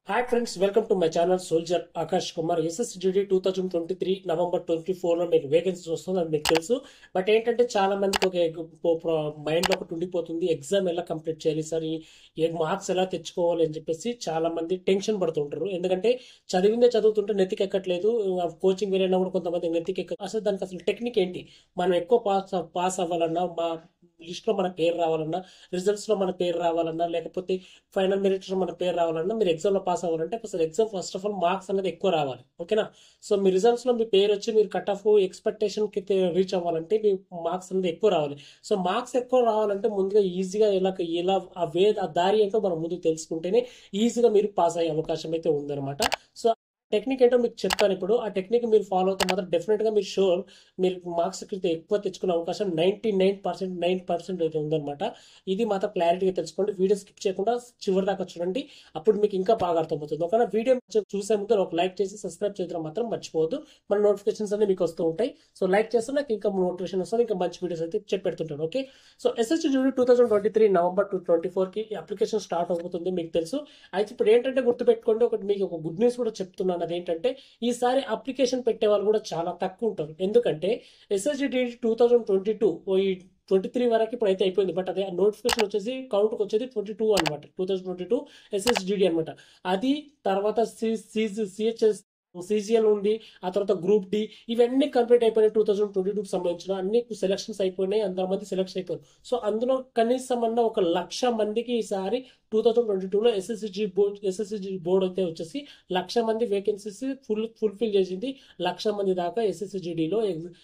hi friends welcome to my channel soldier Akash Kumar SSC GD two thousand twenty three November twenty ఫోర్లో మీకు vacancy వస్తుంది అది మీకు తెలుసు బట్ ఏంటంటే చాలా మందికి ఒక మైండ్లో ఒకటి ఉండిపోతుంది ఎగ్జామ్ ఎలా కంప్లీట్ చేయాలి సార్ ఈ ఏ మార్క్స్ ఎలా తెచ్చుకోవాలి అని చెప్పేసి చాలా మంది టెన్షన్ పడుతుంటారు ఎందుకంటే చదివిందే చదువుతుంటే నెత్తికి ఎక్కట్లేదు కోచింగ్ వెళ్ళినా కూడా కొంతమంది నెత్తికి ఎక్క అసలు దానికి అసలు టెక్నిక్ ఏంటి మనం ఎక్కువ పాస్ పాస్ అవ్వాలన్నా మా లిస్ట్లో మన పేరు రావాలన్నా రిజల్ట్స్లో మన పేరు రావాలన్నా లేకపోతే ఫైనల్ మెరిట్లో మన పేరు రావాలన్నా మీరు ఎగ్జామ్లో పాస్ అవ్వాలంటే అసలు exam first of all marks అనేది ఎక్కువ రావాలి ఓకేనా సో మీ రిజల్ట్స్లో మీ పేరు వచ్చి మీరు కట్ ఆఫ్ ఎక్స్పెక్టేషన్కి రీచ్ అవ్వాలంటే మీ మార్క్స్ అనేది ఎక్కువ రావాలి సో మార్క్స్ ఎక్కువ రావాలంటే ముందుగా ఈజీగా ఎలా ఎలా ఆ వే ఆ దారి ఏంటో మనం ముందు తెలుసుకుంటేనే ఈజీగా మీరు పాస్ అయ్యే అవకాశం అయితే ఉందన్నమాట సో టెక్నిక్ ఏంటో మీకు చెప్తాను ఇప్పుడు ఆ టెక్నిక్ మీరు ఫాలో అవుతే మాత్రం డెఫినెట్గా మీరు షూర్ మీరు మార్క్స్ అయితే ఎక్కువ తెచ్చుకునే అవకాశం ninety nine percent nine percent అయితే ఉందన్నమాట ఇది మాత్రం క్లారిటీగా తెలుసుకోండి వీడియో స్కిప్ చేయకుండా చివరి దాకా చూడండి అప్పుడు మీకు ఇంకా బాగా అర్థమవుతుంది ఒకవేళ వీడియో చూసే ముందు ఒక లైక్ చేసి సబ్స్క్రైబ్ చేయడం మాత్రం మర్చిపోవద్దు మన నోటిఫికేషన్స్ అన్ని మీకు వస్తూ ఉంటాయి సో లైక్ చేస్తే నాకు ఇంకా నోటిఫికేషన్ వస్తుంది ఇంకా మంచి వీడియోస్ అయితే చెప్పెడుతుంటాను okay so SSC GD two thousand twenty three November two twenty ఫోర్కి అప్లికేషన్ స్టార్ట్ అవుతుంది మీకు తెలుసు అయితే ఇప్పుడు ఏంటంటే గుర్తుపెట్టుకోండి ఒకటి మీకు ఒక గుడ్ న్యూస్ కూడా చెప్తున్నాను అదేంటంటే ఈసారి అప్లికేషన్ పెట్టే వాళ్ళు కూడా చాలా తక్కువ ఉంటారు ఎందుకంటే SSC GD two thousand twenty two ఈ ట్వంటీ త్రీ వరకు ఇప్పుడు అయితే అయిపోయింది బట్ అదే నోటిఫికేషన్ వచ్చేసి కౌంట్కి వచ్చేది ట్వంటీ టూ అనమాట two thousand twenty two SSC GD అనమాట అది తర్వాత సిహెచ్ఎస్ సిజిఎల్ ఉంది ఆ తర్వాత గ్రూప్ డి ఇవన్నీ కంప్లీట్ అయిపోయినాయి టూ థౌసండ్ ట్వంటీ టూకి సంబంధించిన అన్ని సెలక్షన్స్ అయిపోయినాయి అందరి మంది సెలెక్షన్ అయిపోయారు సో అందులో కనీసం అన్న ఒక లక్ష మందికి ఈసారి టూ థౌసండ్ ట్వంటీ టూలో ఎస్ఎస్సిజి బోర్డ్ ఎస్ఎస్సిజి బోర్డు అయితే వచ్చేసి లక్ష మంది వేకెన్సీస్ ఫుల్ ఫుల్ఫిల్ చేసింది లక్ష మంది దాకా ఎస్ఎస్సిజిడిలో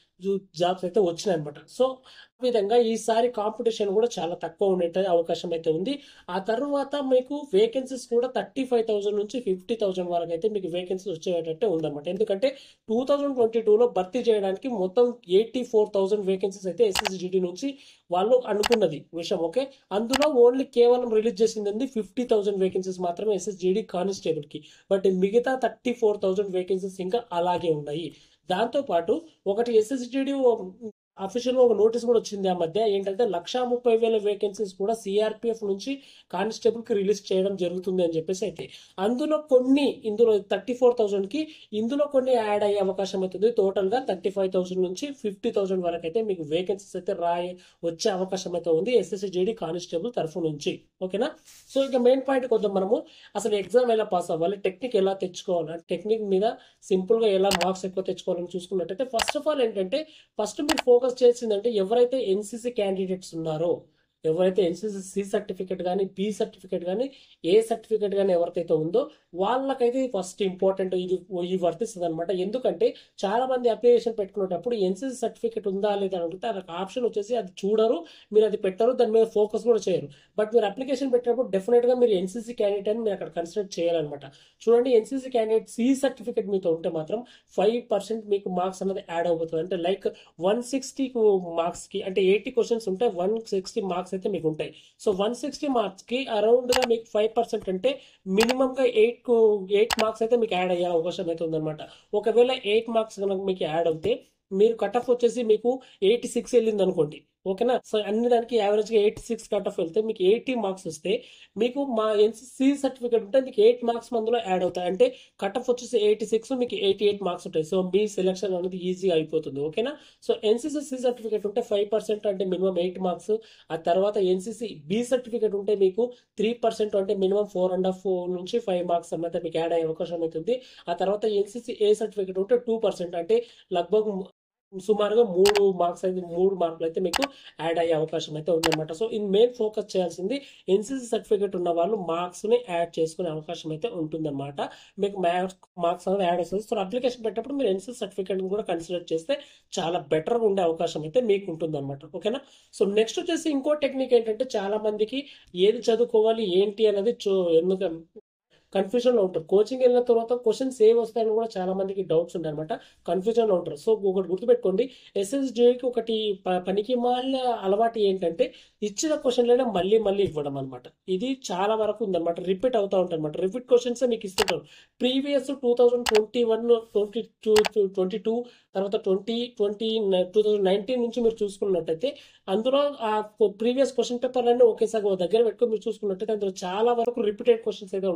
జాబ్స్ అయితే వచ్చినాయి అనమాట సో ఆ విధంగా ఈసారి కాంపిటీషన్ కూడా చాలా తక్కువ ఉండే అవకాశం అయితే ఉంది ఆ తర్వాత మీకు వేకెన్సీస్ కూడా థర్టీ ఫైవ్ థౌసండ్ నుంచి ఫిఫ్టీ థౌసండ్ వరకు అయితే మీకు వేకెన్సీస్ వచ్చేటట్టే ఉందన్నమాట ఎందుకంటే టూ థౌసండ్ ట్వంటీ టూలో భర్తీ చేయడానికి మొత్తం ఎయిటీ ఫోర్ థౌసండ్ వేకెన్సీస్ అయితే ఎస్ఎస్జిడి నుంచి వాళ్ళు అనుకున్నది విషయం ఓకే అందులో ఓన్లీ కేవలం రిలీజ్ చేసింది ఫిఫ్టీ థౌసండ్ వేకెన్సీస్ మాత్రమే ఎస్ఎస్జిడి కానిస్టేబుల్కి బట్ మిగతా థర్టీ ఫోర్ థౌసండ్ వేకెన్సీస్ ఇంకా అలాగే ఉన్నాయి దాంతోపాటు ఒకటి ఎస్ఎస్జిడి అఫీషియల్గా ఒక నోటీస్ కూడా వచ్చింది ఆ మధ్య ఏంటంటే లక్షా ముప్పై వేల వేకెన్సీస్ కూడా సిఆర్పిఎఫ్ నుంచి కానిస్టేబుల్కి రిలీజ్ చేయడం జరుగుతుంది అని చెప్పేసి అయితే అందులో కొన్ని ఇందులో థర్టీ ఫోర్ థౌసండ్కి ఇందులో కొన్ని యాడ్ అయ్యే అవకాశం అవుతుంది టోటల్గా థర్టీ ఫైవ్ థౌసండ్ నుంచి ఫిఫ్టీ థౌసండ్ వరకు అయితే మీకు వేకెన్సీస్ అయితే రాయే వచ్చే అవకాశం అయితే ఉంది ఎస్ఎస్సి జేడీ కానిస్టేబుల్ తరఫు నుంచి ఓకేనా సో ఇక మెయిన్ పాయింట్ కొంచెం మనము అసలు ఎగ్జామ్ ఎలా పాస్ అవ్వాలి టెక్నిక్ ఎలా తెచ్చుకోవాలి టెక్నిక్ మీద సింపుల్గా ఎలా మార్క్స్ ఎక్కువ తెచ్చుకోవాలని చూసుకున్నట్టయితే ఫస్ట్ ఆఫ్ ఆల్ ఏంటంటే ఫస్ట్ మీరు ఫోకస్ చేసిందంటే ఎవరైతే ఎన్సీసీ క్యాండిడేట్స్ ఉన్నారో ఎవరైతే ఎన్సీసీ సి సర్టిఫికేట్ కానీ బి సర్టిఫికేట్ కానీ ఏ సర్టిఫికేట్ కానీ ఎవరికైతే ఉందో వాళ్ళకైతే ఫస్ట్ ఇంపార్టెంట్ ఇది ఇది వర్తిస్తుంది అనమాట ఎందుకంటే చాలా మంది అప్లికేషన్ పెట్టుకునేటప్పుడు ఎన్సీసీ సర్టిఫికేట్ ఉందా లేదా అని అడిగితే అదొక ఆప్షన్ వచ్చేసి అది చూడరు మీరు అది పెట్టరు దాని మీద ఫోకస్ కూడా చేయరు బట్ మీరు అప్లికేషన్ పెట్టినప్పుడు డెఫినెట్గా మీరు ఎన్సీసీ క్యాండిడేట్ అని మీరు అక్కడ కన్సిడర్ చేయాలన్నమాట చూడండి ఎన్సీసీ క్యాండిడేట్ సి సర్టిఫికేట్ మీతో ఉంటే మాత్రం ఫైవ్ పర్సెంట్ మీకు మార్క్స్ అనేది యాడ్ అవుతుంది అంటే లైక్ వన్ సిక్స్టీ మార్క్స్కి అంటే ఎయిటీ క్వశ్చన్స్ ఉంటే వన్ సిక్స్టీ మార్క్స్ అయితే మీకు ఉంటాయి సో వన్ సిక్స్టీ మార్క్స్కి అరౌండ్గా మీకు ఫైవ్ పర్సెంట్ అంటే మినిమంగా ఎయిట్ ఎయిట్ మార్క్స్ అయితే మీకు యాడ్ అయ్యే అవకాశం అయితే ఉందన్నమాట ఒకవేళ ఎయిట్ మార్క్స్ కనుక మీకు యాడ్ అవుతే మీరు కట్ ఆఫ్ వచ్చేసి మీకు ఎయిటీ సిక్స్ వెళ్ళింది అనుకోండి ఓకేనా సో అన్ని దానికి యావరేజ్గా ఎయిటీ సిక్స్ కట్ ఆఫ్ వెళ్తే మీకు ఎయిటీ మార్క్స్ వస్తే మీకు మా ఎన్సీసీ సర్టిఫికేట్ ఉంటే మీకు ఎయిట్ మార్క్స్ మందులో యాడ్ అవుతాయి అంటే కట్ ఆఫ్ వచ్చేసి ఎయిటీ సిక్స్ మీకు ఎయిటీ ఎయిట్ మార్క్స్ ఉంటాయి సో మీ సెలెక్షన్ అనేది ఈజీగా అయిపోతుంది ఓకేనా సో ఎన్సీసీ సి సర్టిఫికేట్ ఉంటే ఫైవ్ పర్సెంట్ అంటే మినిమం ఎయిట్ మార్క్స్ ఆ తర్వాత ఎన్సీసీ బి సర్టిఫికేట్ ఉంటే మీకు త్రీ పర్సెంట్ అంటే మినిమం ఫోర్ అండ్ హాఫ్ నుంచి ఫైవ్ మార్క్స్ అన్నమాట మీకు యాడ్ అయ్యే అవకాశం అవుతుంది ఆ తర్వాత ఎన్సీసీ ఏ సర్టిఫికేట్ ఉంటే టూ పర్సెంట్ అంటే లగ్భగ్ సుమారుగా మూడు మార్క్స్ అయితే మూడు మార్కులు అయితే మీకు యాడ్ అయ్యే అవకాశం అయితే ఉందన్నమాట సో ఇది మెయిన్ ఫోకస్ చేయాల్సింది ఎన్సీసీ సర్టిఫికేట్ ఉన్న వాళ్ళు మార్క్స్ని యాడ్ చేసుకునే అవకాశం అయితే ఉంటుందన్నమాట మీకు మ్యాథ్స్ మార్క్స్ అనేది యాడ్ వస్తుంది సో అప్లికేషన్ పెట్టినప్పుడు మీరు ఎన్సీసీ సర్టిఫికేట్ కూడా కన్సిడర్ చేస్తే చాలా బెటర్గా ఉండే అవకాశం అయితే మీకు ఉంటుందన్నమాట ఓకేనా సో నెక్స్ట్ వచ్చేసి ఇంకో టెక్నిక్ ఏంటంటే చాలా మందికి ఏది చదువుకోవాలి ఏంటి అనేది చూ ఎందుకు కన్ఫ్యూజన్లో ఉంటారు కోచింగ్ వెళ్ళిన తర్వాత క్వశ్చన్స్ ఏవి వస్తాయని కూడా చాలా మందికి డౌట్స్ ఉంటాయి అనమాట కన్ఫ్యూజన్లో ఉంటారు సో ఒకటి గుర్తుపెట్టుకోండి ఎస్ఎస్జేకి ఒకటి పనికి మాల అలవాటు ఏంటంటే ఇచ్చిన క్వశ్చన్లనే మళ్ళీ మళ్ళీ ఇవ్వడం అనమాట ఇది చాలా వరకు ఉందన్నమాట రిపీట్ అవుతూ ఉంటాయి అనమాట రిపీట్ క్వశ్చన్స్ మీకు ఇస్తుంటారు previous two thousand twenty one twenty two twenty two తర్వాత twenty twenty two thousand nineteen నుంచి మీరు చూసుకున్నట్టయితే అందులో ఆ ప్రీవియస్ క్వశ్చన్ పేపర్ అన్ని ఒకేసారి ఒక దగ్గర పెట్టుకొని మీరు చూసుకున్నట్టయితే అందులో చాలా వరకు రిపీటెడ్ క్వశ్చన్స్ అయితే ఉంటాయి అనమాట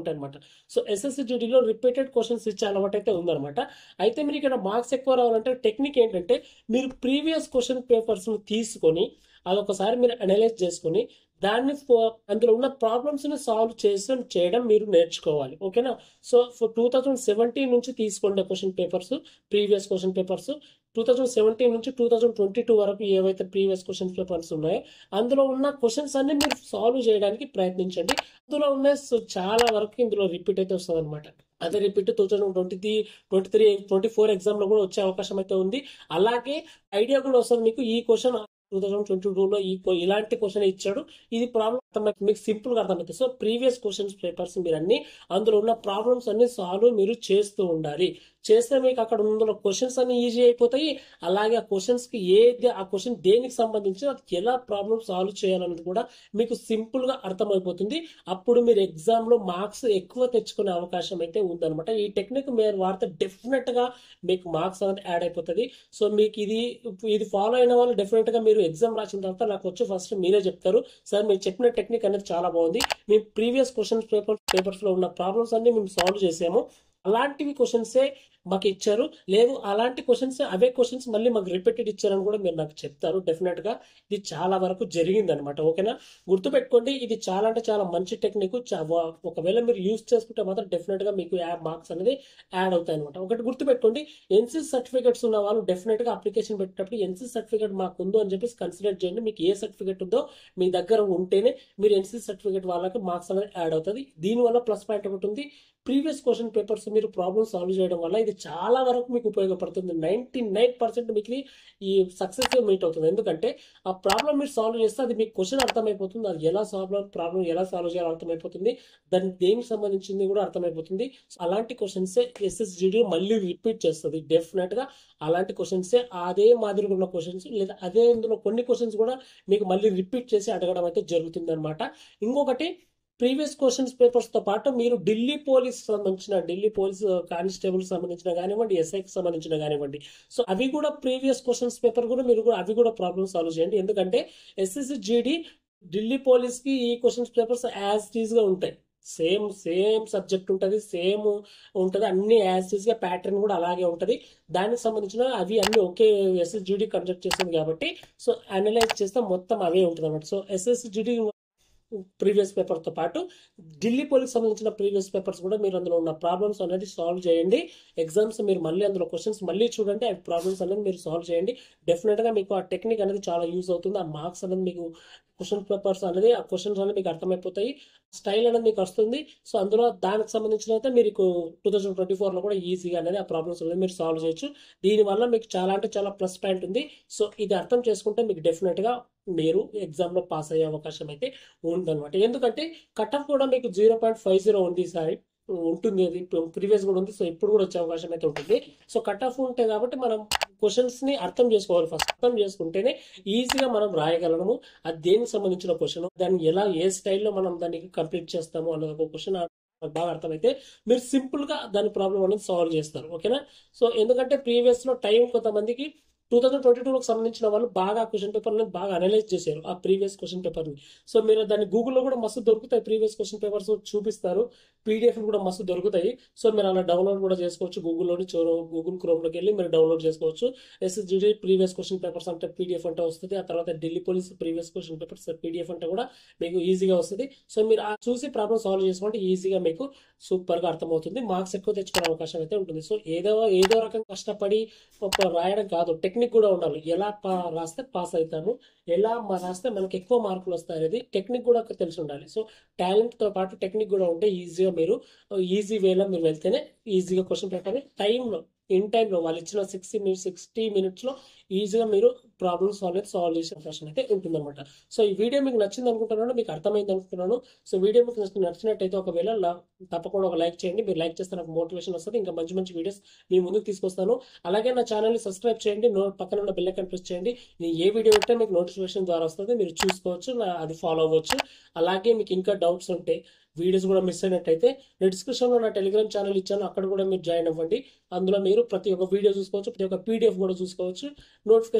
సో ఎస్ఎస్సిడిలో రిపీటెడ్ క్వశ్చన్స్ ఇచ్చే అలవాటు అయితే ఉందన్నమాట అయితే మీరు ఇక్కడ మార్క్స్ ఎక్కువ రావాలంటే టెక్నిక్ ఏంటంటే మీరు ప్రీవియస్ క్వశ్చన్ పేపర్స్ని తీసుకొని అదొకసారి మీరు అనలైజ్ చేసుకొని దాన్ని ఫో- అందులో ఉన్న ప్రాబ్లమ్స్ని సాల్వ్ చేసి చేయడం మీరు నేర్చుకోవాలి ఓకేనా so for two thousand seventeen నుంచి తీసుకోండి question papers previous question papers two thousand seventeen నుంచి టూ థౌజండ్ ట్వంటీ టూ వరకు ఏవైతే ప్రీవియస్ క్వశ్చన్ పేపర్స్ ఉన్నాయో అందులో ఉన్న క్వశ్చన్స్ అన్ని మీరు సాల్వ్ చేయడానికి ప్రయత్నించండి అందులో ఉన్న సో చాలా వరకు ఇందులో రిపీట్ అయితే వస్తుంది అనమాట అదే repeat two thousand twenty three twenty three twenty four ఎగ్జామ్లో కూడా వచ్చే అవకాశం అయితే ఉంది అలాగే ఐడియా కూడా వస్తుంది మీకు ఈ క్వశ్చన్ టూ థౌసండ్ ట్వంటీ టూలో ఈ కొ- ఇలాంటి క్వశ్చన్ ఇచ్చాడు ఇది ప్రాబ్లం అర్థమైతే మీకు సింపుల్గా అర్థమవుతుంది సో ప్రీవియస్ క్వశ్చన్స్ పేపర్స్ మీరు అన్ని అందులో ఉన్న ప్రాబ్లమ్స్ అన్ని సాల్వ్ మీరు చేస్తూ ఉండాలి చేస్తే మీకు అక్కడ అందులో క్వశ్చన్స్ అన్ని ఈజీ అయిపోతాయి అలాగే ఆ క్వశ్చన్స్ కి ఏది ఆ క్వశ్చన్ దేనికి సంబంధించి అది ఎలా ప్రాబ్లమ్ సాల్వ్ చేయాలన్నది కూడా మీకు సింపుల్ గా అర్థమైపోతుంది అప్పుడు మీరు ఎగ్జామ్ లో మార్క్స్ ఎక్కువ తెచ్చుకునే అవకాశం అయితే ఉందన్నమాట ఈ టెక్నిక్ మీరు వాడితే డెఫినెట్ గా మీకు మార్క్స్ అనేది యాడ్ అయిపోతుంది సో మీకు ఇది ఇది ఫాలో అయిన వాళ్ళు డెఫినెట్ గా మీరు ఎగ్జామ్ రాసిన తర్వాత నాకు వచ్చి ఫస్ట్ మీరే చెప్తారు సార్ మీరు చెప్పిన టెక్నిక్ అనేది చాలా బాగుంది మీ ప్రీవియస్ క్వశ్చన్స్ పేపర్ పేపర్స్ లో ఉన్న ప్రాబ్లమ్స్ అన్ని మేము సాల్వ్ చేసాము అలాంటివి క్వశ్చన్సే మాకు ఇచ్చారు లేదు అలాంటి క్వశ్చన్స్ అవే క్వశ్చన్స్ మళ్ళీ మాకు రిపీటెడ్ ఇచ్చారని కూడా మీరు నాకు చెప్తారు డెఫినెట్ గా ఇది చాలా వరకు జరిగింది అనమాట ఓకేనా గుర్తుపెట్టుకోండి ఇది చాలా అంటే చాలా మంచి టెక్నిక్ ఒకవేళ మీరు యూజ్ చేసుకుంటే మాత్రం డెఫినెట్ గా మీకు యాప్ మార్క్స్ అనేది యాడ్ అవుతాయి అనమాట ఒకటి గుర్తుపెట్టుకోండి ఎన్సీ సర్టిఫికేట్స్ ఉన్న వాళ్ళు డెఫినెట్ గా అప్లికేషన్ పెట్టేటప్పుడు ఎన్సీ సర్టిఫికేట్ మాకు ఉందో అని చెప్పేసి కన్సిడర్ చేయండి మీకు ఏ సర్టిఫికేట్ ఉందో మీ దగ్గర ఉంటేనే మీరు ఎన్సీ సర్టిఫికేట్ వాళ్ళకి మార్క్స్ అనేది యాడ్ అవుతుంది దీనివల్ల ప్లస్ పాయింట్ ఒకటి ఉంది ప్రీవియస్ క్వశ్చన్ పేపర్స్ మీరు ప్రాబ్లమ్ సాల్వ్ చేయడం వల్ల ఇది చాలా వరకు మీకు ఉపయోగపడుతుంది నైంటీ నైన్ పర్సెంట్ మీకు ఈ సక్సెస్ మీట్ అవుతుంది ఎందుకంటే ఆ ప్రాబ్లమ్ మీరు సాల్వ్ చేస్తే అది మీకు క్వశ్చన్ అర్థమైపోతుంది అది ఎలా సాల్వ్ ప్రాబ్లం ఎలా సాల్వ్ చేయాలో అర్థమైపోతుంది దాని దేనికి సంబంధించింది కూడా అర్థమైపోతుంది So, అలాంటి క్వశ్చన్స్ ఎస్ఎస్జిడి మళ్ళీ రిపీట్ చేస్తుంది డెఫినెట్ గా అలాంటి క్వశ్చన్స్ అదే మాదిరిగా ఉన్న క్వశ్చన్స్ లేదా అదే ఇందులో కొన్ని క్వశ్చన్స్ కూడా మీకు మళ్ళీ రిపీట్ చేసి అడగడం అయితే జరుగుతుంది అనమాట ఇంకొకటి ప్రీవియస్ క్వశ్చన్స్ పేపర్స్ తో పాటు మీరు ఢిల్లీ పోలీస్ సంబంధించిన ఢిల్లీ పోలీస్ కానిస్టేబుల్ సంబంధించిన కానివ్వండి ఎస్ఐకి సంబంధించిన కానివ్వండి సో అవి కూడా ప్రీవియస్ క్వశ్చన్స్ పేపర్ కూడా మీరు కూడా అవి కూడా ప్రాబ్లమ్ సాల్వ్ చేయండి ఎందుకంటే ఎస్ఎస్సి జీడీ ఢిల్లీ పోలీస్ కి ఈ క్వశ్చన్స్ పేపర్స్ యాజ్ టీజ్ గా ఉంటాయి సేమ్ సేమ్ సబ్జెక్ట్ ఉంటుంది సేమ్ ఉంటుంది అన్ని యాజ్ టీజ్ గా ప్యాటర్న్ కూడా అలాగే ఉంటుంది దానికి సంబంధించిన అవి అన్ని ఒకే ఎస్ఎస్జిడి కండక్ట్ చేస్తుంది కాబట్టి సో అనలైజ్ చేస్తే మొత్తం అవే ఉంటుంది అనమాట సో ఎస్ఎస్జిడి ప్రీవియస్ పేపర్తో పాటు ఢిల్లీ పోలీస్ సంబంధించిన ప్రీవియస్ పేపర్స్ కూడా మీరు అందులో ఉన్న ప్రాబ్లమ్స్ అనేది సాల్వ్ చేయండి ఎగ్జామ్స్ మీరు మళ్ళీ అందులో క్వశ్చన్స్ మళ్ళీ చూడండి ఆ ప్రాబ్లమ్స్ అనేది మీరు సాల్వ్ చేయండి డెఫినెట్గా మీకు ఆ టెక్నిక్ అనేది చాలా యూజ్ అవుతుంది ఆ మార్క్స్ అనేది మీకు క్వశ్చన్ పేపర్స్ అనేది ఆ క్వశ్చన్స్ అనేది మీకు అర్థమైపోతాయి స్టైల్ అనేది మీకు వస్తుంది సో అందులో దానికి సంబంధించిన అయితే మీరు టూ థౌజండ్ ట్వంటీ ఫోర్లో కూడా ఈజీగా అనేది ఆ ప్రాబ్లమ్స్ అనేది మీరు సాల్వ్ చేయొచ్చు దీనివల్ల మీకు చాలా అంటే చాలా ప్లస్ పాయింట్ ఉంది సో ఇది అర్థం చేసుకుంటే మీకు డెఫినెట్గా మీరు ఎగ్జామ్లో పాస్ అయ్యే అవకాశం అయితే ఉందన్నమాట ఎందుకంటే కట్ ఆఫ్ కూడా మీకు జీరో పాయింట్ ఫైవ్ జీరో ఉంది ఈసారి ఉంటుంది అది ప్రీవియస్ కూడా ఉంది సో ఇప్పుడు కూడా వచ్చే అవకాశం అయితే ఉంటుంది సో కట్ ఆఫ్ ఉంటాయి కాబట్టి మనం క్వశ్చన్స్ ని అర్థం చేసుకోవాలి ఫస్ట్ అర్థం చేసుకుంటేనే ఈజీగా మనం రాయగలము అది దేనికి సంబంధించిన క్వశ్చన్ దాన్ని ఎలా ఏ స్టైల్లో మనం దాన్ని కంప్లీట్ చేస్తాము అన్నది ఒక క్వశ్చన్ బాగా అర్థమైతే మీరు సింపుల్ గా దాని ప్రాబ్లం అనేది సాల్వ్ చేస్తారు ఓకేనా సో ఎందుకంటే ప్రీవియస్ లో టైం కొంతమందికి టూ థౌసండ్ ట్వంటీ టూకి సంబంధించిన వాళ్ళు బాగా క్వశ్చన్ పేపర్ని బాగా అనలైజ్ చేశారు ఆ ప్రీవియస్ క్వశ్చన్ పేపర్ని సో మీరు దాన్ని గూగుల్లో కూడా మస్తు దొరుకుతాయి ప్రీవియస్ క్వశ్చన్ పేపర్స్ చూపిస్తారు పీడిఎఫ్ కూడా మస్తు దొరుకుతాయి సో మీరు అలా డౌన్లోడ్ కూడా చేసుకోవచ్చు గూగుల్లోని గూగుల్ క్రోమ్లోకి వెళ్ళి మీరు డౌన్లోడ్ చేసుకోవచ్చు ఎస్ఎస్జిడి ప్రీవియస్ క్వశ్చన్ పేపర్స్ అంటే పీడిఎఫ్ అంటే వస్తుంది ఆ తర్వాత Delhi police previous question papers PDF అంటే కూడా మీకు ఈజీగా వస్తుంది సో మీరు ఆ చూసి ప్రాబ్లమ్ సాల్వ్ చేసుకుంటే ఈజీగా మీకు సూపర్గా అర్థమవుతుంది మార్క్స్ ఎక్కువ తెచ్చుకునే అవకాశం అయితే ఉంటుంది సో ఏదో ఏదో రకంగా కష్టపడి ఒక రాయడం కాదు టెక్నిక్ కూడా ఉండాలి ఎలా పా రాస్తే పాస్ అవుతాను ఎలా మా రాస్తే మనకి ఎక్కువ మార్కులు వస్తాయి అనేది టెక్నిక్ కూడా తెలిసి ఉండాలి సో టాలెంట్తో పాటు టెక్నిక్ కూడా ఉంటే ఈజీగా మీరు ఈజీ వేలో మీరు వెళ్తేనే ఈజీగా క్వశ్చన్ పేపర్ టైంలో ఇన్ టైంలో వాళ్ళు ఇచ్చిన సిక్స్టీ మినిట్స్ సిక్స్టీ మినిట్స్లో ఈజీగా మీరు ప్రాబ్లమ్స్ సాల్వ్ అయితే సాల్వ్ చేసే అవకాశం అయితే ఉంటుందన్నమాట సో ఈ వీడియో మీకు నచ్చింది అనుకుంటున్నాను మీకు అర్థమైంది అనుకుంటున్నాను సో వీడియో మీకు నచ్చి- నచ్చినట్టయితే ఒకవేళ లా- తప్పకుండా ఒక లైక్ చేయండి మీరు లైక్ చేస్తే నాకు మోటివేషన్ వస్తుంది ఇంకా మంచి మంచి వీడియోస్ మీ ముందుకు తీసుకొస్తాను అలాగే నా ఛానల్ని సబ్స్క్రైబ్ చేయండి నో పక్కన ఉన్న బెల్ ఐకాన్ ప్రెస్ చేయండి నేను ఏ వీడియో ఉంటే మీకు నోటిఫికేషన్ ద్వారా వస్తుంది మీరు చూసుకోవచ్చు నా- అది ఫాలో అవ్వచ్చు అలాగే మీకు ఇంకా డౌట్స్ ఉంటే వీడియోస్ కూడా మిస్ అయినట్టయితే నేను డిస్క్రిప్షన్లో నా టెలిగ్రామ్ ఛానల్ ఇచ్చాను అక్కడ కూడా మీరు జాయిన్ అవ్వండి అందులో మీరు ప్రతి ఒక్క వీడియో చూసుకోవచ్చు ప్రతి ఒక్క పీడిఎఫ్ కూడా చూసుకోవచ్చు నోటిఫికేషన్ సంబంధించిన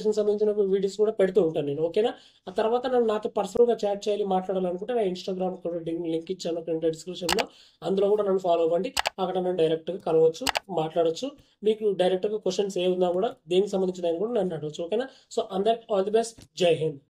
సంబంధించిన వీడియోస్ కూడా పెడుతూ ఉంటాను నేను ఓకేనా ఆ తర్వాత నన్ను నాతో పర్సనల్గా చాట్ చేయాలి మాట్లాడాలనుకుంటే నా ఇన్స్టాగ్రామ్ కూడా లింక్ ఇచ్చాను కింద డిస్క్రిప్షన్లో అందులో కూడా నన్ను ఫాలో అవ్వండి అక్కడ నన్ను డైరెక్ట్గా కలవచ్చు మాట్లాడొచ్చు మీకు డైరెక్ట్గా క్వశ్చన్స్ ఏ ఉన్నా కూడా దేనికి సంబంధించిన కూడా నన్ను అడగచ్చు ఓకేనా సో అందరికి ఆల్ ది బెస్ట్ జై హింద్